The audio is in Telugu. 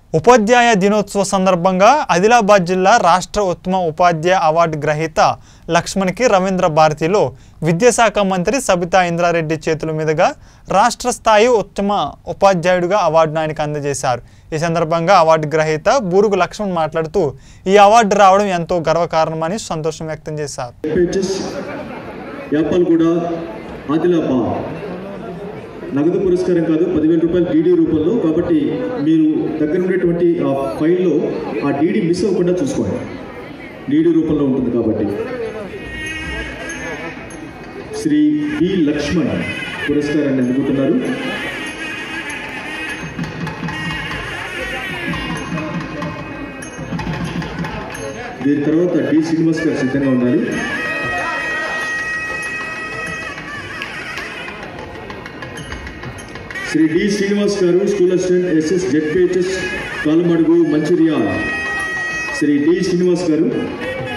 ఉపాధ్యాయ దినోత్సవ సందర్భంగా ఆదిలాబాద్ జిల్లా రాష్ట్ర ఉత్తమ ఉపాధ్యాయ అవార్డు గ్రహీత లక్ష్మణ్కి రవీంద్ర భారతిలో విద్యాశాఖ మంత్రి సబితా ఇంద్రారెడ్డి చేతుల మీదుగా రాష్ట్ర స్థాయి ఉత్తమ ఉపాధ్యాయుడిగా అవార్డును ఆయనకు అందజేశారు ఈ సందర్భంగా అవార్డు గ్రహీత బూరుగు లక్ష్మణ్ మాట్లాడుతూ ఈ అవార్డు రావడం ఎంతో గర్వకారణమని సంతోషం వ్యక్తం చేశారు పేచెస్ యాపాల్గూడ ఆదిలాబాద్ నగదు పురస్కారం కాదు పదివేల రూపాయలు డీడీ రూపంలో కాబట్టి మీరు దగ్గర ఉండేటువంటి ఆ ఫైల్లో ఆ డీడీ మిస్ అవ్వకుండా చూసుకోండి డీడీ రూపంలో ఉంటుంది కాబట్టి శ్రీ బి లక్ష్మణ్ పురస్కారాన్ని అందుకుంటున్నారు దీని తర్వాత డి శ్రీనివాస్ గారు సిద్ధంగా ఉండాలి Shri D Srinivas garu school assistant SS ZPHS Kalamadugu Mancherial Shri D Srinivas గారు